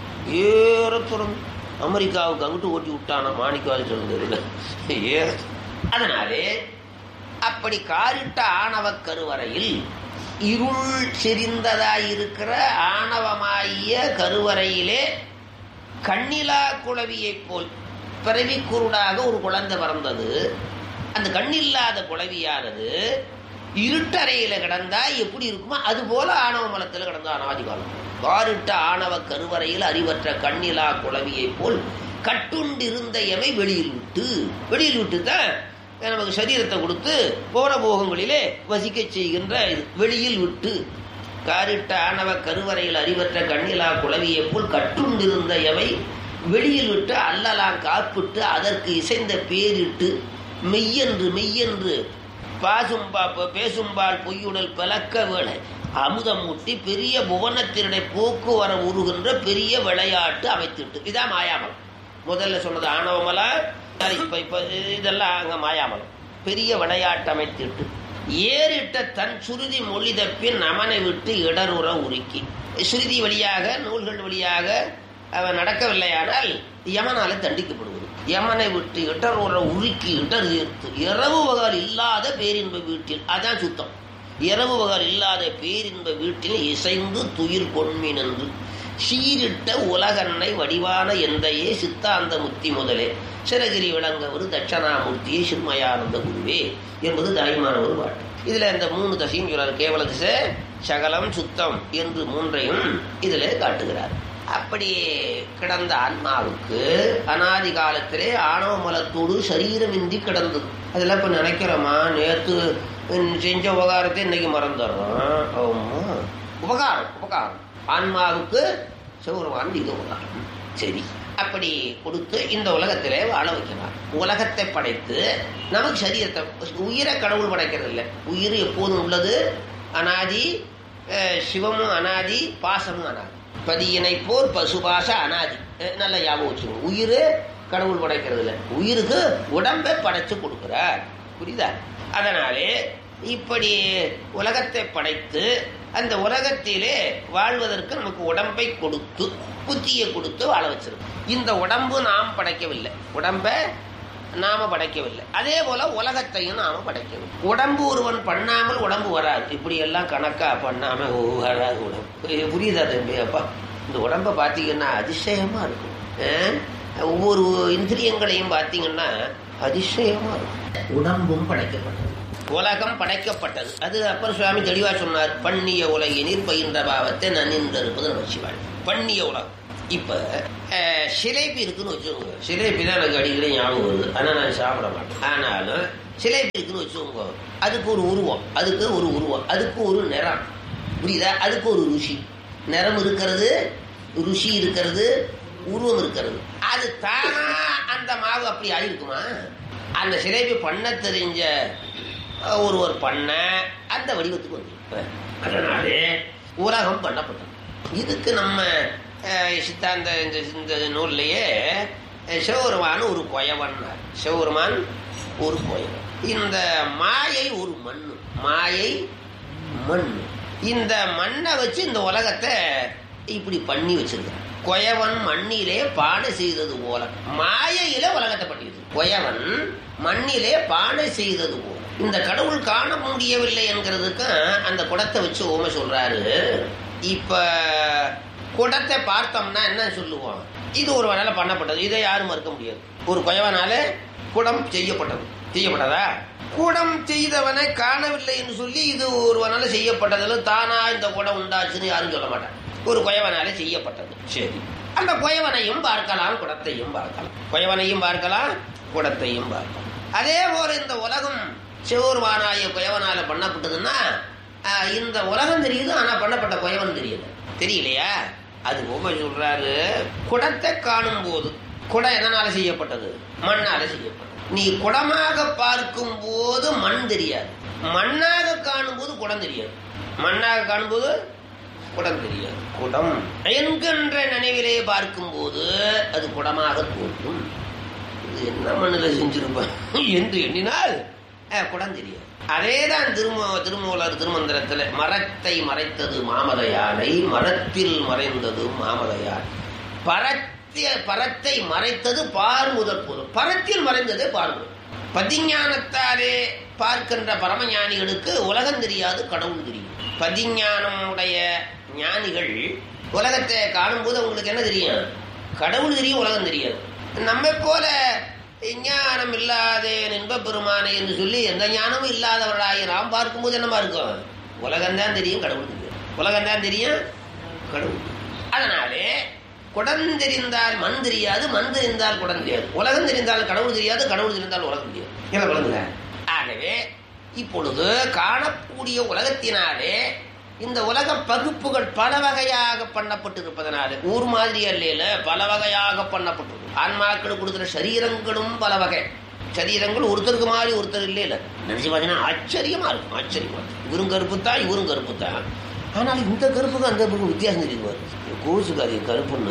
ஏறத் துறந்து அமெரிக்காவுக்கு அங்கிட்டு ஓட்டி விட்டானா மாணிக்கவாதி சொல்லுங்க ஏற அதனாலே அப்படி காரிட்ட ஆணவ கருவறையில் இருள் செறிந்ததாயிருக்கிற ஆணவமாகிய கருவறையிலே கண்ணிலா குளவியைப் போல் பிறவி குருடாக ஒரு குழந்தை பிறந்தது அந்த கண்ணில்லாத குளவியானது இருட்டறையில கிடந்தா எப்படி இருக்குமோ அது போல ஆணவ மலத்தில் கிடந்த அனாதி காலம் வாரிட்ட ஆணவ கருவறையில் அறிவற்ற கண்ணிலா குளவியைப் போல் கட்டுண்டிருந்த எமை வெளியில் விட்டு வெளியில் விட்டு தான் நமக்கு சரீரத்தை கொடுத்து போன போகங்களிலே வசிக்க செய்கின்ற இது வெளியில் விட்டு காரிட்ட ஆணவ கருவறையில் அறிவற்ற கண்ணிலா குளவியைப் போல் கட்டுண்டிருந்த எவை வெளியில் விட்டு அல்லலாம் காப்பிட்டு அதற்கு இசைந்த பேரிட்டு மெய்யென்று மெய்யென்று பாசும்பா ப- பேசும்பால் பொய்யுடல் பிளக்க வேளை அமுதம் ஊட்டி பெரிய புவனத்தினுடைய போக்குவர உருகின்ற பெரிய விளையாட்டு அமைத்திட்டு இதான் மாயாமலம் முதல்ல சொன்னது ஆணவமலா இப்ப இப்ப இதெல்லாம் அங்க மாயாமலம் பெரிய விளையாட்டு அமைத்திட்டு ஏறிட்ட தன் சுருதி மொழி தப்பின் நமனை விட்டு இடருற உருக்கி சுருதி வழியாக நூல்கள் வழியாக அவன் நடக்கவில்லையானால் யமனால தண்டிக்கப்படுவது யமனை விட்டு இடருற உருக்கி இடர் தீர்த்து இரவு பகல் இல்லாத பேரின்ப வீட்டில் அதான் சுத்தம் இரவு பகல் இல்லாத பேரின்ப வீட்டில் இசைந்து துயிர் பொன்மீன் என்று சீரிட்ட உலகன்னை வடிவான எந்தையே சித்தாந்த முத்தி முதலே சிறகிரி விளங்கவர் தட்சணாமூர்த்தியே சின்மயானந்த குருவே என்பது தாய்மான ஒரு பாட்டு இதுல இந்த மூணு தசையும் சொல்றார் கேவல திசை சகலம் சுத்தம் என்று மூன்றையும் இதிலே காட்டுகிறார் அப்படி கிடந்த ஆன்மாவுக்கு அனாதி காலத்திலே ஆணவ மலத்தோடு சரீரமின்றி கிடந்தது அதெல்லாம் இப்ப நினைக்கிறோமா நேத்து செஞ்ச உபகாரத்தை இன்னைக்கு மறந்துடுறோம் ஆமா உபகாரம் உபகாரம் ஆன்மாவுக்கு சிவருமான் இது உபகாரம் சரி அப்படி கொடுத்து இந்த உலகத்திலே வாழ வைக்கிறார் உலகத்தை படைத்து நமக்கு சரீரத்தை உயிரை கடவுள் படைக்கிறது இல்லை உயிர் எப்போதும் உள்ளது அனாதி அஹ், சிவமும் அனாதி பாசமும் அனாதி பதியினை போர் பசுபாச அனாதி அஹ், நல்ல ஞாபகம் வச்சுக்கோங்க உயிர் கடவுள் படைக்கிறது இல்லை உயிருக்கு உடம்பை படைச்சு கொடுக்கிறார் புரியுதா அதனாலே இப்படி உலகத்தை படைத்து அந்த உலகத்திலே வாழ்வதற்கு நமக்கு உடம்பை கொடுத்து புத்தியை கொடுத்து வாழ வச்சிருக்கோம் இந்த உடம்பு நாம் படைக்கவில்லை உடம்பை நாம படைக்கவில்லை அதே போல உலகத்தையும் நாம படைக்கவில்லை உடம்பு ஒருவன் பண்ணாமல் உடம்பு வராது இப்படி எல்லாம் கணக்கா பண்ணாம ஓ, வராது உடம்பு இது புரியுதா தம்பி அப்பா இந்த உடம்பை பார்த்தீங்கன்னா அதிசயமா இருக்கும் அஹ்? ஒவ்வொரு இந்திரியங்களையும் பார்த்தீங்கன்னா அதிசயமா இருக்கும் உடம்பும் படைக்கப்பட்டது உலகம் படைக்கப்பட்டது அது அப்பர் சுவாமி தெளிவா சொன்னார் பண்ணிய உலகினில் பயின்ற பாவத்தை நன்னின்று இருப்பது நம்ம சிவாய் பண்ணிய உலகம் இப்ப அஹ், சிலேபி இருக்குன்னு வச்சுக்கோங்க சிலேபி தான் எனக்கு அடிக்கடி ஞாபகம் வருது ஆனா நான் சாப்பிட மாட்டேன் ஆனாலும் சிலேபி இருக்குன்னு வச்சுக்கோங்க அதுக்கு ஒரு உருவம் அதுக்கு ஒரு உருவம் அதுக்கு ஒரு நிறம் புரியுதா அதுக்கு ஒரு ருசி நிறம் இருக்கிறது ருசி இருக்கிறது உருவம் இருக்கிறது அது தானா அந்த மாவு அப்படி ஆயிருக்குமா அந்த சிலேபி பண்ண தெரிஞ்ச அஹ், ஒருவர் பண்ண அந்த வடிவத்துக்கு வந்து அதனாலே உலகம் பண்ணப்பட்டது இதுக்கு நம்ம அஹ், சித்தாந்த இந்த இந்த நூல்லையே அஹ், சிவபெருமான் ஒரு கொயவன் சிவபெருமான் ஒரு கொயவன் இந்த மாயை ஒரு மண்ணு மாயை மண் இந்த மண்ணை வச்சு இந்த உலகத்தை இப்படி பண்ணி வச்சிருக்கான் கொயவன் மண்ணிலே பானை செய்தது போல மாயையில உலகத்தை பண்ணி வச்சிருக்கான். கொயவன் மண்ணிலே பானை செய்தது போல இந்த கடவுள் காண முடியவில்லை என்கிறதுக்கு அந்த குடத்தை வச்சு ஓமை சொல்றாரு இப்ப குடத்தை பார்த்தோம்னா என்ன சொல்லுவோம் இது ஒரு வகையில பண்ணப்பட்டது இதை யாரும் மறுக்க முடியாது ஒரு கொயவனால குடம் செய்யப்பட்டது செய்யப்பட்டதா குடம் செய்தவனை காணவில்லை என்று சொல்லி இது ஒருவனால செய்யப்பட்டதுல தானா இந்த குடம் உண்டாச்சுன்னு யாரும் சொல்ல மாட்டான் ஒரு குயவனால செய்யப்பட்டது சரி அந்த குயவனையும் பார்க்கலாம் குடத்தையும் பார்க்கலாம் குயவனையும் பார்க்கலாம் குடத்தையும் பார்க்கலாம் அதே போல இந்த உலகம் சிவருமானாய குயவனால பண்ணப்பட்டதுன்னா ஆஹ், இந்த உலகம் தெரியுது ஆனா பண்ணப்பட்ட குயவன் தெரியல தெரியலையா அது உப சொல்றாரு குடத்தை காணும் போது குடம் எதனால செய்யப்பட்டது மண்ணால செய்யப்பட்டது நீ குடமாக பார்க்கும் போது மண் தெரியாது மண்ணாக காணும் போது குடம் தெரியாது மண்ணாக காணும்போது குடம் தெரியாது குடம் என்கின்ற நினைவிலே பார்க்கும்போது அது குடமாக தோன்றும் இது என்ன மண்ணில் செஞ்சிருப்பான் என்று எண்ணினால் அஹ், குடம் தெரியாது அதேதான் திரும திருமூலர் திருமந்திரத்தில் மரத்தை மறைத்தது மாமத யானை மரத்தில் மறைந்தது மாமத யானை பரத்திய பரத்தை மறைத்தது பார்முதற் பொருள் பரத்தில் மறைந்தது பார்முதல் பதிஞானத்தாலே பார்க்கின்ற பரமஞானிகளுக்கு உலகம் தெரியாது கடவுள் தெரியும் பதிஞானம் உடைய ஞானிகள் உலகத்தை காணும்போது அவங்களுக்கு என்ன தெரியும் கடவுள் தெரியும் உலகம் தெரியாது நம்மை போல ஞானம் இல்லாத இன்ப பெருமானை என்று சொல்லி எந்த ஞானமும் இல்லாதவர்களாகி நாம் பார்க்கும்போது என்னமா இருக்கும் உலகம்தான் தெரியும் கடவுள் தெரியும் உலகம்தான் தெரியும் கடவுள் அதனாலே குடம் தெரிந்தால் மண் தெரியாது மண் தெரிந்தால் குடம் தெரியாது உலகம் தெரிந்தால் கடவுள் தெரியாது கடவுள் தெரிந்தால் உலகம் தெரியாது என்ன விளங்குங்க ஆகவே இப்பொழுது காணக்கூடிய உலகத்தினாலே இந்த உலக பகுப்புகள் பல வகையாக பண்ணப்பட்டிருப்பதனால ஊர் மாதிரி அல்ல பல வகையாக பண்ணப்பட்டிருக்கு ஆன்மாக்களுக்கு கொடுக்குற சரீரங்களும் பல வகை சரீரங்கள் ஒருத்தருக்கு மாதிரி ஒருத்தர் இல்லை இல்லை நினைச்சு பார்த்தீங்கன்னா ஆச்சரியமா இருக்கும் ஆச்சரியமா இருக்கும் இவரும் கருப்பு தான் இவரும் கருப்பு தான் ஆனால் இந்த கருப்புக்கும் அந்த கருப்புக்கும் வித்தியாசம் தெரியுது பாரு கோசுக்கு அது கருப்புன்னு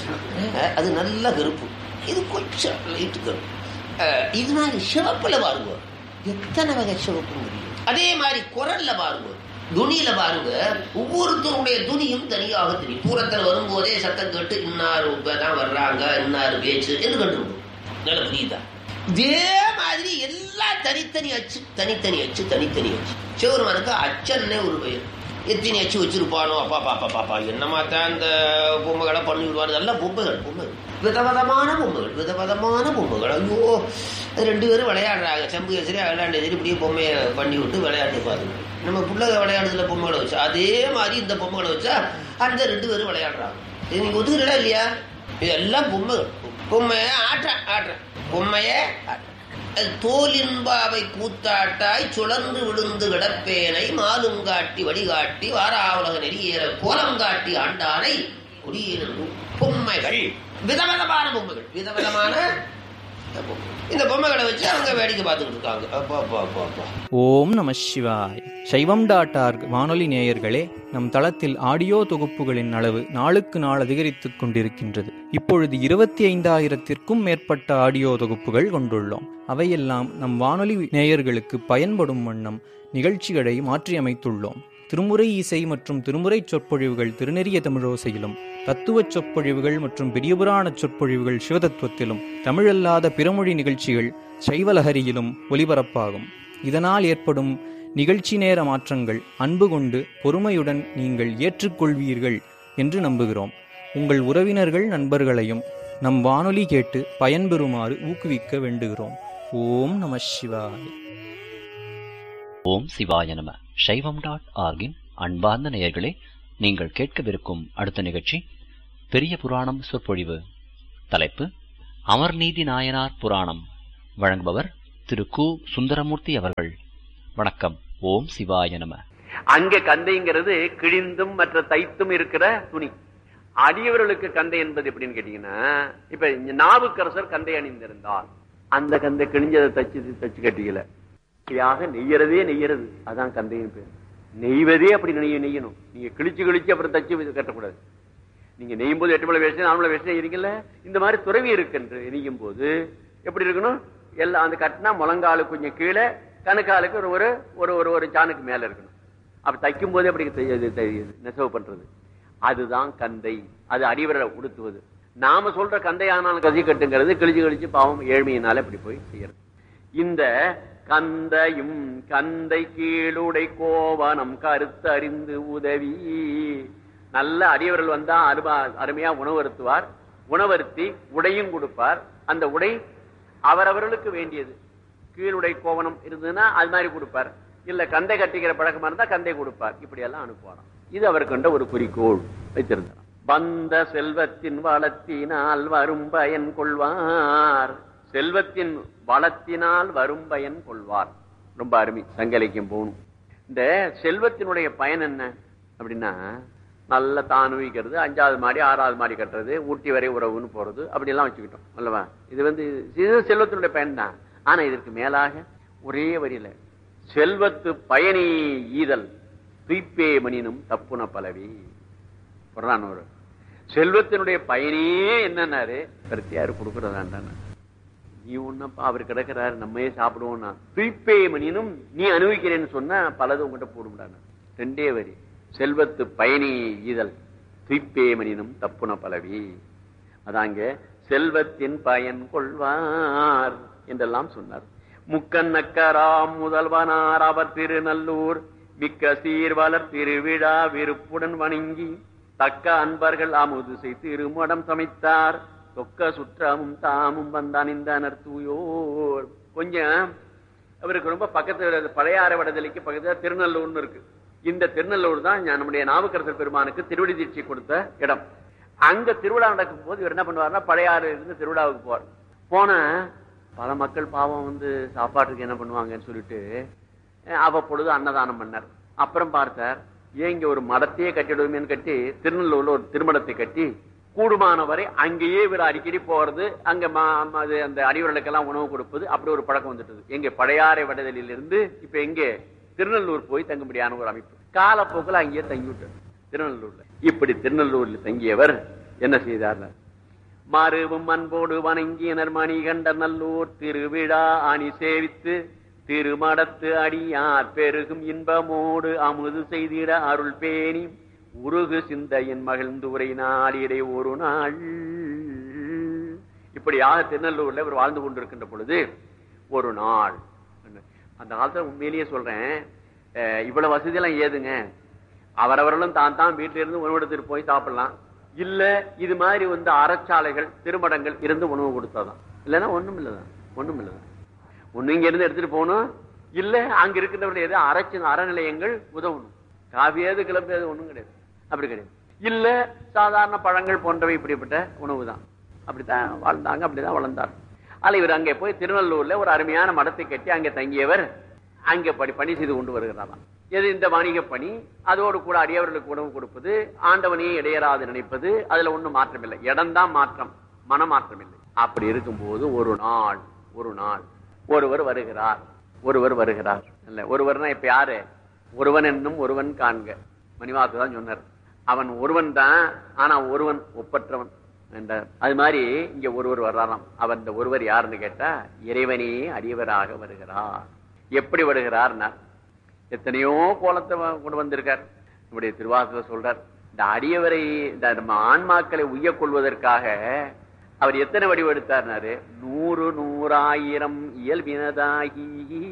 அஹ், அது நல்ல கருப்பு இது கொஞ்சம் லைட்டு கருப்பு அஹ், இது மாதிரி சிவப்புல பாருங்க எத்தனை வகை சிவப்பு முடியும் அதே மாதிரி குரல்ல பாருங்க துணியில பாருங்க ஒவ்வொருத்தருடைய துணியும் தனியாக தெரியும் தூரத்தில் வரும்போதே சத்தம் கேட்டு இன்னார் தான் வர்றாங்க இன்னார் பேச்சு என்று கண்டுபிடும் நல்ல புரியுதா இதே மாதிரி எல்லாம் தனித்தனி அச்சு தனித்தனி அச்சு தனித்தனி அச்சு சிவருமானுக்கு அச்சன்னே ஒரு பெயர் எத்தனை அச்சு வச்சிருப்பானோ அப்பா பாப்பா பாப்பா என்னமா தான் இந்த பொம்மைகளை பண்ணி விடுவாரு எல்லாம் பொம்மைகள் பொம்மைகள் விதவிதமான பொம்மைகள் விதவிதமான பொம்மைகள் ஐயோ அது ரெண்டு பேரும் விளையாடுறாங்க செம்பு கேசரி விளையாண்டு எதிரி இப்படியே பொம்மையை பண்ணி விட்டு விளையாட்டு பாருங்க நம்ம பிள்ளை விளையாடுறதுல பொம்மைகளை வச்சா அதே மாதிரி இந்த பொம்மைகளை வச்சா அந்த ரெண்டு பேரும் விளையாடுறாங்க இது நீங்க ஒத்துக்கிறா இல்லையா இதெல்லாம் பொம்மைகள் பொம்மையை ஆட்டுறேன் ஆட்டுறேன் பொம்மையை ஆட்டுறேன் அது தோலின்பாவை கூத்தாட்டாய் சுழன்று விழுந்து கிடப்பேனை மாலுங்காட்டி வடிகாட்டி வாராவுலக நெறியேற கோலங்காட்டி ஆண்டானை குடியிருந்த பொம்மைகள் விதவிதமான பொம்மைகள் விதவிதமான பொம்மைகள். இந்த பொம்மைகளை வச்சு அவங்க வேடிக்கை பார்த்துக்கிட்டு இருக்காங்க அப்பா அப்பா அப்பா அப்பா ஓம் நம சிவாய் சைவம் டாட் ஆர்க் வானொலி நேயர்களே நம் தளத்தில் ஆடியோ தொகுப்புகளின் அளவு நாளுக்கு நாள் அதிகரித்துக் கொண்டிருக்கின்றது இப்பொழுது இருபத்தி ஐந்தாயிரத்திற்கும் மேற்பட்ட ஆடியோ தொகுப்புகள் கொண்டுள்ளோம் அவையெல்லாம் நம் வானொலி நேயர்களுக்கு பயன்படும் வண்ணம் நிகழ்ச்சிகளை மாற்றியமைத்துள்ளோம் திருமுறை இசை மற்றும் திருமுறை சொற்பொழிவுகள் திருநெறிய தமிழோசையிலும் தத்துவச் சொற்பொழிவுகள் மற்றும் பெரியபுராண சொற்பொழிவுகள் சிவதத்துவத்திலும் தமிழல்லாத பிறமொழி நிகழ்ச்சிகள் சைவலஹரியிலும் ஒலிபரப்பாகும் இதனால் ஏற்படும் நிகழ்ச்சி நேர மாற்றங்கள் அன்பு கொண்டு பொறுமையுடன் நீங்கள் ஏற்றுக்கொள்வீர்கள் என்று நம்புகிறோம் உங்கள் உறவினர்கள் நண்பர்களையும் நம் வானொலி கேட்டு பயன்பெறுமாறு ஊக்குவிக்க வேண்டுகிறோம் ஓம் நம சிவாய் ஓம் சிவாய நம சைவம் டாட் ஆர்கின் அன்பார்ந்த நேயர்களே நீங்கள் கேட்கவிருக்கும் அடுத்த நிகழ்ச்சி பெரிய புராணம் சொற்பொழிவு தலைப்பு அமர்நீதி நாயனார் புராணம் வழங்குபவர் திரு கு சுந்தரமூர்த்தி அவர்கள் வணக்கம் ஓம் சிவாய நம அங்க கந்தைங்கிறது கிழிந்தும் மற்ற தைத்தும் இருக்கிற துணி அடியவர்களுக்கு கந்தை என்பது எப்படின்னு கேட்டீங்கன்னா இப்ப இங்க நாவுக்கரசர் கந்தை அணிந்திருந்தார் அந்த கந்தை கிழிஞ்சதை தச்சு தச்சு கட்டிக்கல யாக நெய்யறதே நெய்யறது அதான் கந்தையின் பேர் நெய்வதே அப்படி நெய்ய நெய்யணும் நீங்க கிழிச்சு கிழிச்சு அப்புறம் தச்சு கட்டக்கூடாது நீங்க நெய்யும் போது எட்டு மலை வேஷம் நாலு மலை வேஷம் நெய்யறீங்கல்ல இந்த மாதிரி துறவி இருக்குன்று நெய்யும் போது எப்படி இருக்கணும் எல்லாம் அந்த கட்டினா முழங்காலு கொஞ்சம் கீழே கணுக்காலுக்கு ஒரு ஒரு ஒரு ஒரு ஒரு சாணுக்கு மேல இருக்கணும் அப்ப தைக்கும் போதே அப்படி தை- இது தை- இது நெசவு பண்றது அதுதான் கந்தை அது அடிவரை உடுத்துவது நாம சொல்ற கந்தை ஆனாலும் கசி கட்டுங்கிறது கிழிச்சு கிழிச்சு பாவம் ஏழ்மையினால இப்படி போய் செய்யறது இந்த கந்தையும் கந்தை கீழுடை கோவனம் கருத்து அறிந்து உதவி நல்ல அடியவர்கள் வந்தா அருமா அருமையா உணவருத்துவார் உணவருத்தி உடையும் கொடுப்பார் அந்த உடை அவரவர்களுக்கு வேண்டியது கீழுடை கோவணம் இருந்ததுன்னா அது மாதிரி கொடுப்பார் இல்ல கந்தை கட்டிக்கிற பழக்கமா இருந்தா கந்தை கொடுப்பார் இப்படி எல்லாம் அனுப்புவாராம் இது அவர் கண்ட ஒரு குறிக்கோள் வைத்திருந்தார் வந்த செல்வத்தின் வளத்தினால் வரும் பயன் கொள்வார் செல்வத்தின் வளத்தினால் வரும் பயன் கொள்வார் ரொம்ப அருமை சங்கலைக்கும் போகணும் இந்த செல்வத்தினுடைய பயன் என்ன அப்படின்னா நல்ல தானுவிக்கிறது அஞ்சாவது மாடி ஆறாவது மாடி கட்டுறது ஊட்டி வரை உறவுன்னு போறது அப்படி எல்லாம் வச்சுக்கிட்டோம் அல்லவா இது வந்து இது செல்வத்தினுடைய பயன் தான் ஆனா இதற்கு மேலாக ஒரே வரியில செல்வத்து பயனி ஈதல் துய்ப்பே மணினும் தப்புன பலவி சொல்றான் ஒரு செல்வத்தினுடைய பயனே என்னன்னாரு பிரத்தியாரு கொடுக்கறதாண்டான நீ ஒன்னப்பா அவர் கிடக்கிறாரு நம்மயே சாப்பிடுவோம்னா துய்ப்பே மணினும் நீ அனுபவிக்கிறேன்னு சொன்னா பலது உங்ககிட்ட போடும்டான ரெண்டே வரி செல்வத்து பயனி ஈதல் துய்ப்பே மணினும் தப்புன பலவி அதாங்க செல்வத்தின் பயன் கொள்வார் என்றெல்லாம் சொன்னார் முக்கன் நக்கராம் முதல்வனார் அவர் திருநல்லூர் மிக்க சீர்வலர் திருவிழா விருப்புடன் வணங்கி தக்க அன்பர்கள் அமுது செய் திருமடம் சமைத்தார் தொக்க சுற்றமும் தாமும் வந்தான் இந்த தூயோர் கொஞ்சம் அவருக்கு ரொம்ப பக்கத்துல பழையாற வடதலைக்கு பக்கத்துல திருநல்லூர்னு இருக்கு இந்த திருநல்லூர் தான் நம்முடைய நாவுக்கரசர் பெருமானுக்கு திருவடி தீட்சை கொடுத்த இடம் அங்க திருவிழா நடக்கும் போது இவர் என்ன பண்ணுவார்னா பழையாறு இருந்து திருவிழாவுக்கு போவார் போன பல மக்கள் பாவம் வந்து சாப்பாட்டுக்கு என்ன பண்ணுவாங்கன்னு சொல்லிட்டு அவ்வப்பொழுது அன்னதானம் பண்ணார் அப்புறம் பார்த்தார் ஏன் இங்க ஒரு மடத்தையே கட்டிடுவோமேன்னு கட்டி திருநெல்லூர்ல ஒரு திருமணத்தை கட்டி கூடுமான வரை அங்கேயே இவர் அடிக்கடி போறது அங்க அந்த அடிவர்களுக்கெல்லாம் உணவு கொடுப்பது அப்படி ஒரு பழக்கம் வந்துட்டது எங்க பழையாறை வடதலில் இருந்து இப்ப எங்கே திருநெல்லூர் போய் தங்கும்படியான ஒரு அமைப்பு காலப்போக்கில் அங்கேயே தங்கிவிட்டார் திருநெல்லூர்ல இப்படி திருநெல்லூரில் தங்கியவர் என்ன செய்தார் மறுவும் அன்போடு வணங்கியனர் மணிகண்ட நல்லூர் திருவிழா அணி சேவித்து திருமடத்து அடியார் பெருகும் இன்பமோடு அமுது செய்திட அருள் பேணி உருகு சிந்தையின் மகிழ்ந்துரை நாளிடை ஒரு நாள் இப்படியாக திருநெல்லூர்ல இவர் வாழ்ந்து கொண்டிருக்கின்ற பொழுது ஒரு நாள் அந்த காலத்துல உண்மையிலேயே சொல்றேன் இவ்வளவு வசதி எல்லாம் ஏதுங்க அவரவர்களும் தான் தான் வீட்டில இருந்து உணவெடுத்துட்டு போய் சாப்பிடலாம் இல்ல இது மாதிரி வந்து அறச்சாலைகள் திருமடங்கள் இருந்து உணவு கொடுத்தாதான் இல்லைன்னா ஒண்ணும் இல்லதான் ஒண்ணும் இல்லதான் ஒண்ணு இங்க இருந்து எடுத்துட்டு போகணும் இல்ல அங்க இருக்கிறவர்கள் எது அரைச்சு அறநிலையங்கள் உதவணும் காவியாது கிளம்பியது ஒண்ணும் கிடையாது அப்படி கிடையாது இல்ல சாதாரண பழங்கள் போன்றவை இப்படிப்பட்ட உணவு தான் அப்படித்தான் வாழ்ந்தாங்க அப்படிதான் வளர்ந்தார் அல்ல இவர் அங்கே போய் திருநெல்லூர்ல ஒரு அருமையான மடத்தை கட்டி அங்கே தங்கியவர் அங்கே படி பணி செய்து கொண்டு வருகிறாராம் எது இந்த வணிக பணி அதோடு கூட அடியவர்களுக்கு உணவு கொடுப்பது ஆண்டவனையே இடையராது நினைப்பது அதுல ஒண்ணும் மாற்றம் இல்லை இடம்தான் மாற்றம் மனமாற்றம் இல்லை அப்படி இருக்கும்போது ஒரு நாள் ஒரு நாள் ஒருவர் வருகிறார் ஒருவர் வருகிறார் இல்ல ஒருவர்னா இப்ப யாரு ஒருவன் என்னும் ஒருவன் காண்க மணிவாக்கு தான் சொன்னார் அவன் ஒருவன் தான் ஆனா ஒருவன் ஒப்பற்றவன் என்றார் அது மாதிரி இங்க ஒருவர் வர்றாராம் அவன் இந்த ஒருவர் யாருன்னு கேட்டா இறைவனே அடியவராக வருகிறார் எப்படி வருகிறார்னா எத்தனையோ கோலத்தை கொண்டு வந்திருக்கார் நம்முடைய திருவாசல சொல்றார் இந்த அடியவரை இந்த நம்ம ஆன்மாக்களை உய்ய கொள்வதற்காக அவர் எத்தனை வடிவம் எடுத்தார்னாரு நூறு நூறாயிரம் இயல்பினதாகி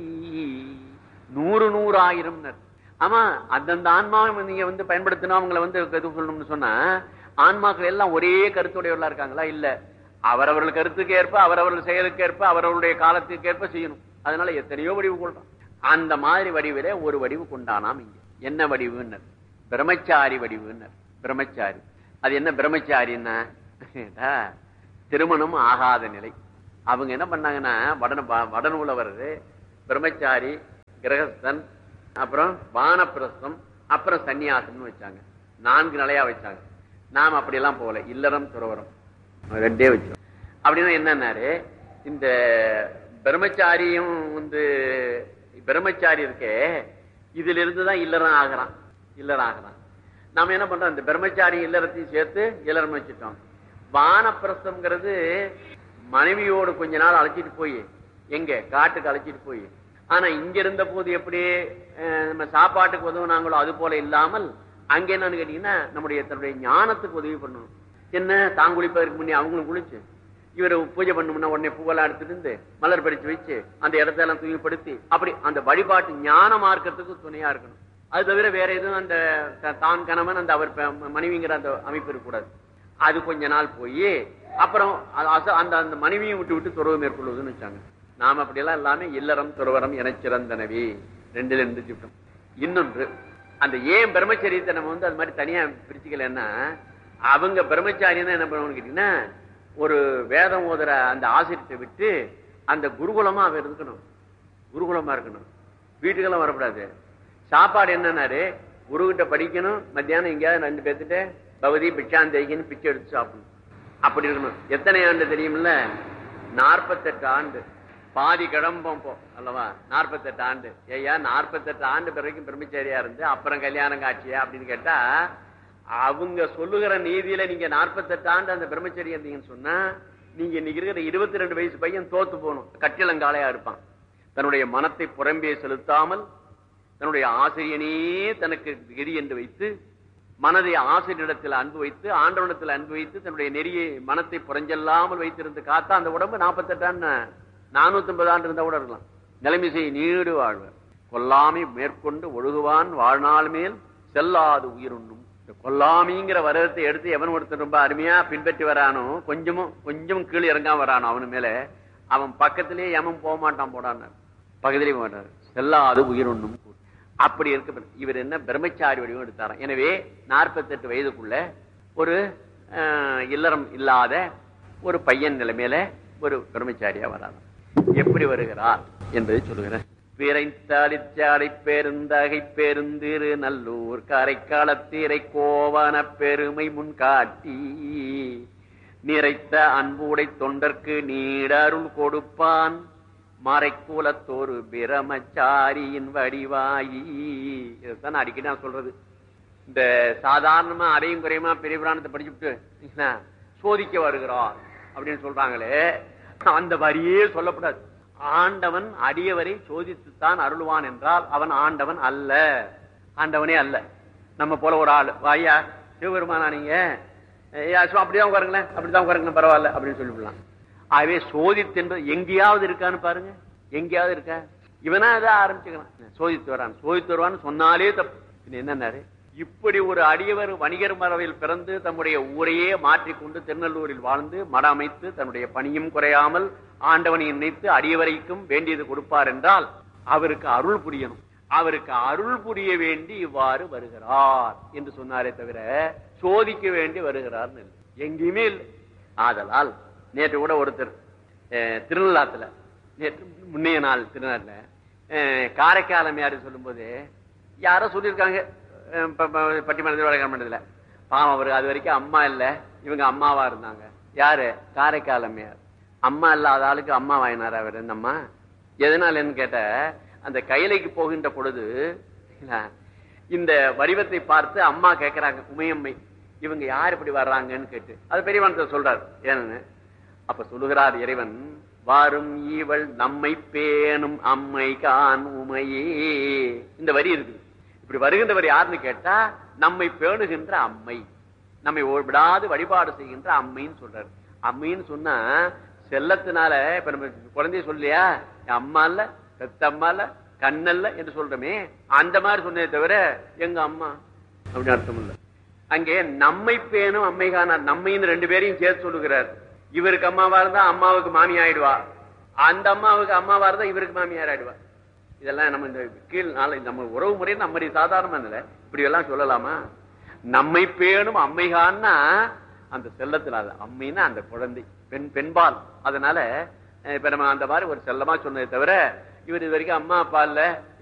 நூறு நூறாயிரம் ஆமா அந்தந்த ஆன்மாவை நீங்க வந்து பயன்படுத்தினா அவங்களை வந்து எது சொல்லணும்னு சொன்னா ஆன்மாக்கள் எல்லாம் ஒரே கருத்துடையவர்களா இருக்காங்களா இல்ல அவரவர்கள் கருத்துக்கு ஏற்ப அவரவர்கள் செயலுக்கு ஏற்ப அவரவருடைய காலத்துக்கு ஏற்ப செய்யணும் அதனால எத்தனையோ வடிவு கொள்றான் அந்த மாதிரி வடிவில ஒரு வடிவு கொண்டானாம் இங்க என்ன வடிவுன்னர் பிரம்மச்சாரி வடிவுன்னர் பிரம்மச்சாரி அது என்ன பிரம்மச்சாரின்னா திருமணம் ஆகாத நிலை அவங்க என்ன பண்ணாங்கன்னா வடன வடநூலவர் பிரம்மச்சாரி கிரகஸ்தன் அப்புறம் வானப்பிரஸ்தம் அப்புறம் சன்னியாசம்னு வச்சாங்க நான்கு நிலையா வச்சாங்க நாம் அப்படி எல்லாம் போகல இல்லறம் துறவரம் ரெண்டே வச்சோம் அப்படின்னா என்னன்னாரு இந்த பிரம்மச்சாரியும் வந்து பிரம்மச்சாரி இருக்கே இதுல இருந்துதான் இல்லறம் ஆகிறான் இல்லறம் ஆகிறான் நாம என்ன பண்றோம் இந்த பிரம்மச்சாரி இல்லறத்தையும் சேர்த்து இல்லறம் வச்சுட்டோம் வானப்பிரஸ்தம்ங்கிறது மனைவியோடு கொஞ்ச நாள் அழைச்சிட்டு போய் எங்க காட்டுக்கு அழைச்சிட்டு போய் ஆனா இங்க இருந்த போது எப்படி நம்ம சாப்பாட்டுக்கு உதவுனாங்களோ அது போல இல்லாமல் அங்க என்னன்னு கேட்டீங்கன்னா நம்முடைய தன்னுடைய ஞானத்துக்கு உதவி பண்ணணும் என்ன தான் குளிப்பதற்கு முன்னே அவங்களும் குளிச்சு இவர் பூஜை பண்ணணும்னா உடனே பூவெல்லாம் எடுத்துட்டு இருந்து மலர் படிச்சு வச்சு அந்த இடத்தெல்லாம் தூய்மைப்படுத்தி அப்படி அந்த வழிபாட்டு ஞான மார்க்கத்துக்கு துணையா இருக்கணும் அது தவிர வேற எதுவும் அந்த தான் கணவன் அந்த அவர் மனைவிங்கிற அந்த அமைப்பு இருக்கக்கூடாது அது கொஞ்ச நாள் போய் அப்புறம் அந்த அந்த மனைவியும் விட்டு விட்டு துறவு மேற்கொள்வதுன்னு வச்சாங்க நாம் அப்படியெல்லாம் எல்லாமே இல்லறம் துறவரம் என சிறந்தனவே ரெண்டுல இருந்து சுட்டம் இன்னொன்று அந்த ஏன் பிரம்மச்சரியத்தை நம்ம வந்து அது மாதிரி தனியா பிரிச்சுக்கலன்னா அவங்க பிரம்மச்சாரியம் என்ன பண்ணுவோம்னு கேட்டீங்கன்னா ஒரு வேதம் ஓதுற அந்த ஆசிரியத்தை விட்டு அந்த குருகுலமா அவர் இருக்கணும் குருகுலமா இருக்கணும் வீட்டுக்கெல்லாம் வரக்கூடாது சாப்பாடு என்னன்னாரு குருகிட்ட படிக்கணும் மத்தியானம் எங்கேயாவது ரெண்டு பேர்த்துட்டு பகுதி பிச்சாந்தேகின்னு பிச்சை எடுத்து சாப்பிடணும் அப்படி இருக்கணும் எத்தனை ஆண்டு தெரியுமில்ல நாற்பத்தெட்டு ஆண்டு பாதி கிளம்பும் போ அல்லவா நாற்பத்தெட்டு ஆண்டு ஐயா நாற்பத்தெட்டு ஆண்டு பிறகு பிரம்மச்சாரியா இருந்து அப்புறம் கல்யாணம் காட்சியா அப்படின்னு கேட்டா அவங்க சொல்லுகிற நீதியில நீங்க நாற்பத்தெட்டு ஆண்டு அந்த பிரம்மச்சரியம் இருந்தீங்கன்னு சொன்னா நீங்க இன்னைக்கு இருக்கிற இருபத்தி ரெண்டு வயசு பையன் தோத்து போகணும் கட்டிலங்காலையா இருப்பான் தன்னுடைய மனத்தை புறம்பே செலுத்தாமல் தன்னுடைய ஆசிரியனே தனக்கு கெதி என்று வைத்து மனதை ஆசிரியரிடத்தில் அன்பு வைத்து ஆண்டவனிடத்தில் அன்பு வைத்து தன்னுடைய நெறியை மனத்தை புறஞ்செல்லாமல் வைத்திருந்து காத்தா அந்த உடம்பு நாற்பத்தெட்டான்னு நானூத்தி ஐம்பது ஆண்டு இருந்தா கூட இருக்கலாம் நிலைமிசை நீடு வாழ்வர் கொல்லாமை மேற்கொண்டு ஒழுகுவான் வாழ்நாள் மேல் செல்லாது உயிருண்ணும் இந்த கொல்லாமிங்கிற வரத்தை எடுத்து எவன் ஒருத்தன் ரொம்ப அருமையா பின்பற்றி வரானோ கொஞ்சமும் கொஞ்சம் கீழே இறங்காம வரானோ அவனு மேல அவன் பக்கத்திலேயே எவன் போக மாட்டான் போடான்னு பக்கத்திலேயே போக மாட்டான் செல்லாது உயிருண்ணும் அப்படி இருக்க இவர் என்ன பிரம்மச்சாரி வடிவம் எடுத்தாராம் எனவே நாற்பத்தெட்டு வயதுக்குள்ள ஒரு அஹ், இல்லறம் இல்லாத ஒரு பையன் நிலைமையில ஒரு பிரம்மச்சாரியா வராராம் எப்படி வருகிறார் என்பதை சொல்லுகிறேன் விரைந்தாடிச்சாடை பெருந்தகை பெருந்திரு நல்லூர் கரைக்காலத்தீரை கோவன பெருமை முன்காட்டி நிறைத்த அன்புடை தொண்டர்க்கு நீடருள் கொடுப்பான் மறைக்கூலத்தோரு பிரமச்சாரியின் வடிவாயி இதைத்தான் நான் அடிக்கடி நான் சொல்றது இந்த சாதாரணமா அரையும் குறையுமா பெரிய புராணத்தை படிச்சுட்டு இல்லைங்களா, சோதிக்க வருகிறார் அப்படின்னு சொல்றாங்களே அந்த வரியே சொல்லக்கூடாது ஆண்டவன் அடியவரை சோதித்துத்தான் அருள்வான் என்றால் அவன் ஆண்டவன் அல்ல ஆண்டவனே அல்ல நம்ம போல ஒரு ஆள் வாயா சிவபெருமானா நீங்க ஐயா, சும்மா அப்படிதான் உட்காருங்களேன் அப்படிதான் உட்காருங்களேன் பரவாயில்ல அப்படின்னு சொல்லிவிடலாம் ஆகவே சோதித்து என்பது எங்கேயாவது இருக்கான்னு பாருங்க எங்கேயாவது இருக்கா இவனா அதை ஆரம்பிச்சுக்கலாம் சோதித்து வரான் சோதித்து வருவான்னு சொன்னாலே தப்பு இது என்னன்னாரு இப்படி ஒரு அடியவர் வணிகர் மரபில் பிறந்து தம்முடைய ஊரையே மாற்றிக்கொண்டு திருநெல்லூரில் வாழ்ந்து மட அமைத்து தன்னுடைய பணியும் குறையாமல் ஆண்டவனை நினைத்து அடியவரைக்கும் வேண்டியது கொடுப்பார் என்றால் அவருக்கு அருள் புரியணும் அவருக்கு அருள் புரிய வேண்டி இவ்வாறு வருகிறார் என்று சொன்னாரே தவிர சோதிக்க வேண்டி வருகிறார் எங்கேயுமே இல்லை ஆதலால் நேற்று கூட ஒருத்தர் அஹ், திருநள்ளாத்துல நேற்று முன்னைய நாள் திருநாள்ல அஹ், காரைக்காலமையாரு சொல்லும்போது யாரோ சொல்லியிருக்காங்க அஹ், ப- ப- பட்டிமன்றத்தில் வழக்கமன்றத்தில் பாவம் அவர் அது வரைக்கும் அம்மா இல்ல இவங்க அம்மாவா இருந்தாங்க யாரு காரைக்காலமையார் அம்மா இல்லாத ஆளுக்கு அம்மா வாங்கினார் அவர் இந்த அம்மா எதனாலன்னு கேட்ட அந்த கைலைக்கு போகின்ற பொழுது இல்ல, இந்த வடிவத்தை பார்த்து அம்மா கேட்கிறாங்க உமையம்மை இவங்க யார் இப்படி வர்றாங்கன்னு கேட்டு அது பெரியவனத்தை சொல்றாரு ஏன்னு அப்ப சொல்லுகிறார் இறைவன் வாரும் ஈவள் நம்மை பேணும் அம்மை கான் உமையே இந்த வரி இருக்குது இப்படி வருகின்றவர் யாருன்னு கேட்டா நம்மை பேணுகின்ற அம்மை நம்மை ஓ- விடாது வழிபாடு செய்கின்ற அம்மைன்னு சொல்றாரு அம்மைன்னு சொன்னா செல்லத்தினால இப்ப நம்ம குழந்தைய சொல்லியா என் அம்மா இல்ல பெத்த அம்மா இல்ல கண்ணல்ல என்று சொல்றோமே அந்த மாதிரி சொன்னதே தவிர எங்க அம்மா அப்படின்னு அர்த்தம் இல்ல அங்கே நம்மை பேணும் அம்மை காணார் நம்மைன்னு ரெண்டு பேரையும் சேர்த்து சொல்லுகிறார் இவருக்கு அம்மாவா இருந்தா அம்மாவுக்கு மாமி ஆயிடுவா அந்த அம்மாவுக்கு அம்மாவா இருந்தா இவருக்கு மாமியார் ஆயிடுவா இதெல்லாம் நம்ம இந்த கீழ் நாளை நம்ம உறவு முறை நம்ம சாதாரணமா இல்லை இப்படி எல்லாம் சொல்லலாமா நம்மை பேணும் அம்மைகான்னா அந்த செல்லத்துல அது அம்மைன்னா அந்த குழந்தை பெண் பெண்பால் அதனால அஹ், இப்ப நம்ம அந்த மாதிரி ஒரு செல்லமா சொன்னதை தவிர இவர் இது வரைக்கும் அம்மா அப்பா இல்ல